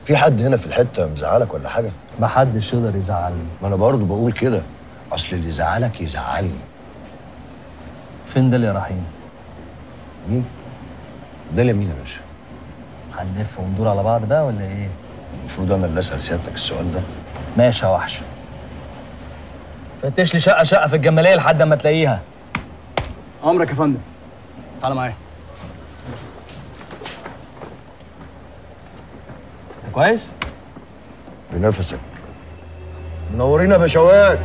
في حد هنا في الحته مزعلك ولا حاجه محدش يقدر يزعلني ما انا برضه بقول كده اصل اللي يزعلك يزعلني فين ده يا رحيم مين ده اليمين يا باشا هنلف وندور على بعض بقى ولا ايه المفروض انا اللي اسال سيادتك السؤال ده ماشي يا وحش فتش لي شقه شقه في الجماليه لحد اما تلاقيها امرك يا فندم تعالى معايا انت كويس بنفسك منورين يا باشوات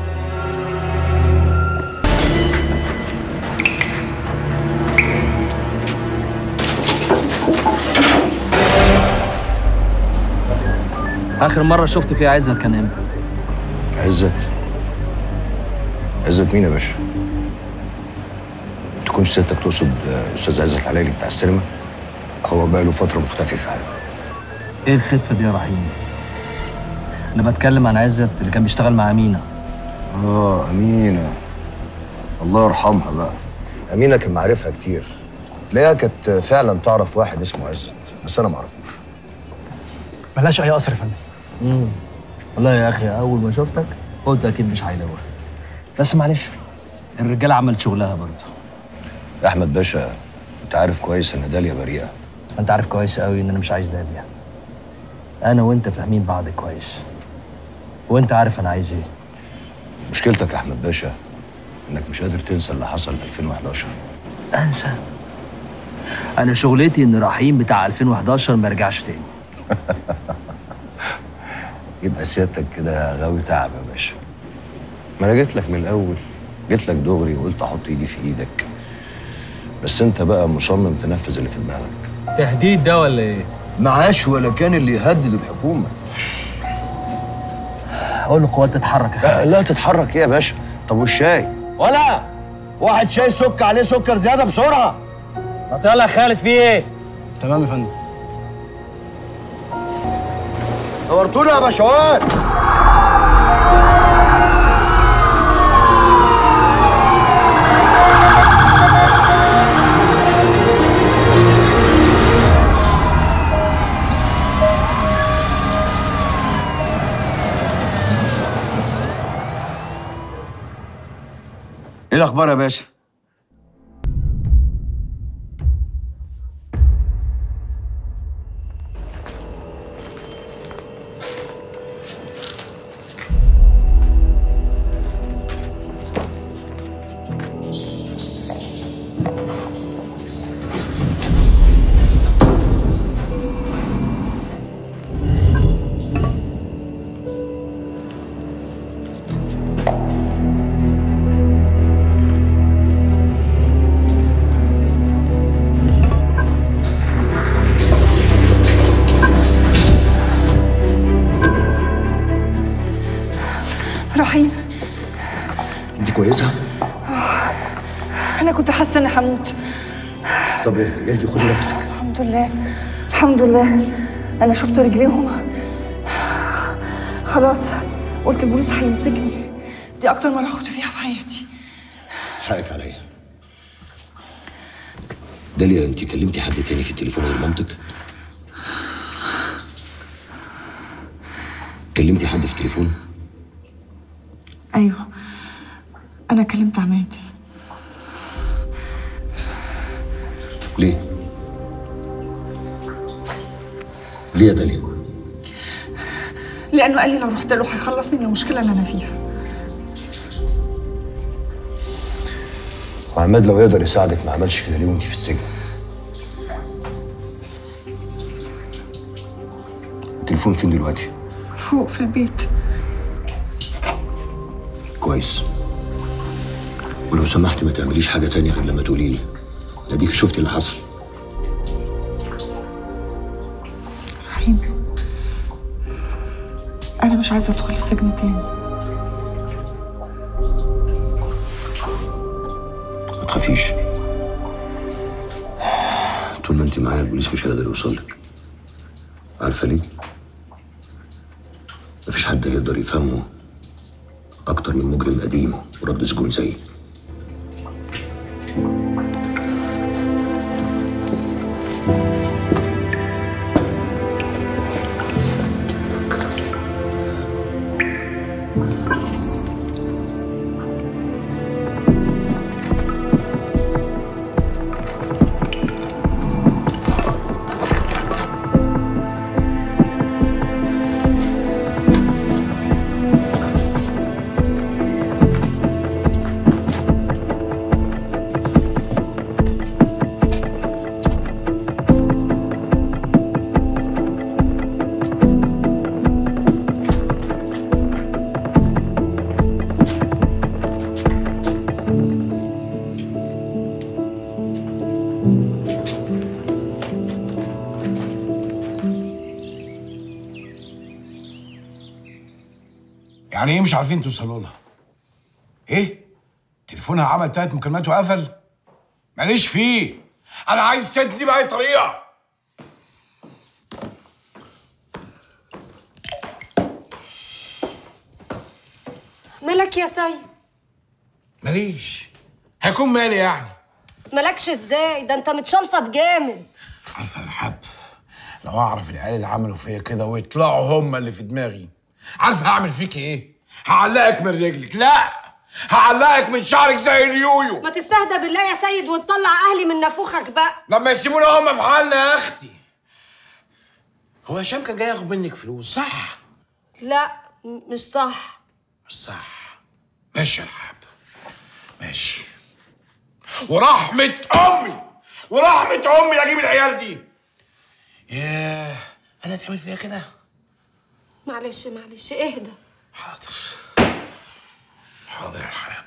اخر مره شفت فيها عزت كان امتى عزت عزت مين يا باشا؟ تكونش سيادتك تقصد آه، استاذ عزت العلايلي بتاع السينما؟ هو بقى له فتره مختفي فعلا ايه الخفه دي يا رحيم انا بتكلم عن عزت اللي كان بيشتغل مع امينه اه امينه الله يرحمها بقى امينه كان معارفها كتير تلاقيها كانت فعلا تعرف واحد اسمه عزت بس انا ما اعرفوش بلاش اي قصر يا فندم امم والله يا اخي اول ما شفتك قلت اكيد مش هيلاقوها بس معلش الرجاله عملت شغلها برضه يا احمد باشا انت عارف كويس ان داليا بريئه انت عارف كويس قوي ان انا مش عايز داليا انا وانت فاهمين بعض كويس وانت عارف انا عايز ايه مشكلتك يا احمد باشا انك مش قادر تنسى اللي حصل في 2011 انسى انا شغلتي ان رحيم بتاع 2011 ما يرجعش تاني يبقى سيادتك كده غاوي تعب يا باشا ما انا جيت لك من الاول جيت لك دغري وقلت احط ايدي في ايدك بس انت بقى مصمم تنفذ اللي في دماغك تهديد ده ولا ايه معاش ولا كان اللي يهدد الحكومه اقول للقوات تتحرك يا لا, لا تتحرك ايه يا باشا طب والشاي ولا واحد شاي سك عليه سكر زياده بسرعه ما يلا يا خالد في ايه تمام يا فندم نورتونا يا باشوات ايه الاخبار يا باشا رحيم انت كويسه انا كنت حاسه اني هموت طب اهدي اهدي خدي نفسك الحمد لله الحمد لله انا شفت رجليهم خلاص قلت البوليس هيمسكني دي اكتر مره خدت فيها في حياتي حقك عليا داليا انت كلمتي حد تاني في التليفون غير مامتك كلمتي حد في التليفون ايوه انا كلمت عماد ليه ليه يا داليا لانه قال لي لو رحت له هيخلصني من المشكله اللي انا فيها وعماد لو يقدر يساعدك ما عملش كده ليه وانت في السجن التليفون فين دلوقتي فوق في البيت كويس ولو سمحت ما تعمليش حاجه تانية غير لما تقولي لي اديك شفتي اللي حصل رحيم انا مش عايزه ادخل السجن تاني ما تخافيش طول ما انت معايا البوليس مش هيقدر يوصل لك عارفه ليه مفيش حد يقدر يفهمه اكتر من مجرم قديم ورد سجون زيي يعني ايه مش عارفين توصلوا لها ايه تليفونها عمل تلات مكالمات وقفل ماليش فيه انا عايز الست دي باي طريقه مالك يا سيد ماليش هيكون مالي يعني مالكش ازاي ده انت متشلفط جامد عارفه يا رحاب لو اعرف العيال اللي عملوا فيا كده ويطلعوا هم اللي في دماغي عارفه هعمل فيك ايه هعلقك من رجلك لا هعلقك من شعرك زي اليويو ما تستهدى بالله يا سيد وتطلع اهلي من نافوخك بقى لما يسيبونا هم في حالنا يا اختي هو هشام كان جاي ياخد منك فلوس صح لا م- مش صح مش صح ماشي يا رحاب ماشي ورحمة أمي ورحمة أمي لا أجيب العيال دي ياه أنا تعمل فيها كده معلش معلش اهدى حاضر حاضر يا رحاب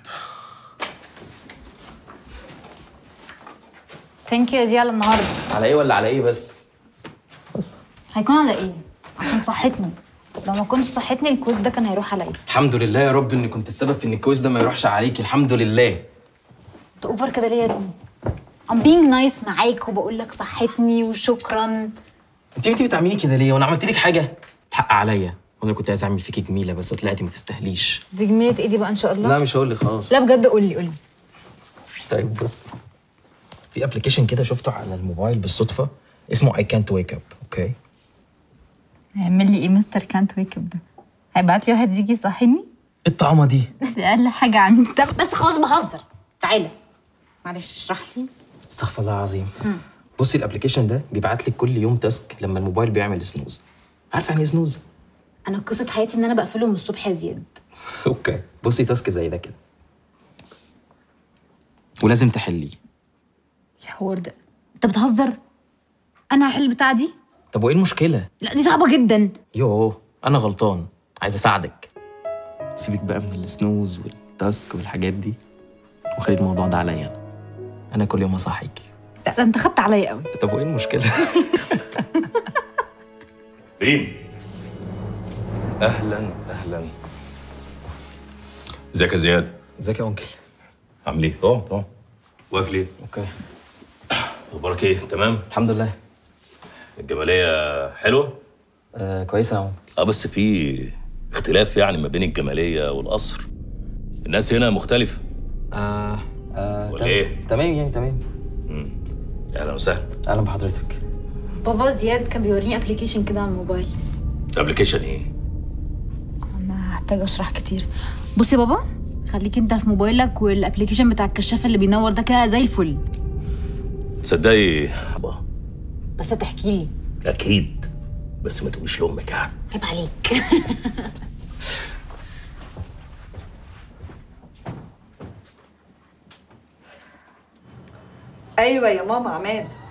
ثانك يو يا زياد النهارده على ايه ولا على ايه بس هيكون على ايه عشان صحتني لو ما كنتش صحتني الكويز ده كان هيروح عليا الحمد لله يا رب اني كنت السبب في ان الكويس ده ما يروحش عليكي الحمد لله انت اوفر كده ليه يا ابني I'm being nice معاك وبقول لك صحتني وشكرا انت انت بتعملي كده ليه وانا عملت لك حاجه الحق عليا وانا كنت عايز اعمل فيكي جميله بس طلعتي ما تستاهليش دي جميلة ايه دي بقى ان شاء الله لا مش هقول لك خلاص لا بجد قول لي قول لي طيب بص في ابلكيشن كده شفته على الموبايل بالصدفه اسمه اي كانت ويك اب اوكي هيعمل لي ايه مستر كانت ويك اب ده هيبعت لي واحد يجي يصحيني ايه الطعمه دي دي اقل حاجه عندي طب بس خلاص بهزر تعالى معلش اشرح لي استغفر الله العظيم بصي الابلكيشن ده بيبعت لك كل يوم تاسك لما الموبايل بيعمل سنوز عارفه يعني ايه سنوز انا قصه حياتي ان انا بقفله من الصبح يا زياد اوكي بصي تاسك زي ده كده ولازم تحليه الحوار ده انت بتهزر انا هحل البتاع دي طب وايه المشكله لا دي صعبه جدا يوه انا غلطان عايز اساعدك سيبك بقى من السنوز والتاسك والحاجات دي وخلي الموضوع ده عليا انا انا كل يوم اصحيكي لا ده انت خدت عليا قوي طب وايه المشكله ريم اهلا اهلا ازيك يا زياد ازيك يا انكل عامل ايه اه اه واقف ليه اوكي اخبارك ايه تمام الحمد لله الجماليه حلوه آه كويسه يا انكل اه بس في اختلاف يعني ما بين الجماليه والقصر الناس هنا مختلفه آه آه ولا تمام. إيه؟ تمام يعني تمام اهلا وسهلا اهلا بحضرتك بابا زياد كان بيوريني ابلكيشن كده على الموبايل ابلكيشن ايه انا هحتاج اشرح كتير بص يا بابا خليك انت في موبايلك والابلكيشن بتاع الكشاف اللي بينور ده كده زي الفل تصدقي آه، بس تحكي لي اكيد بس ما تقوليش لامك يعني عيب عليك ايوه يا ماما عماد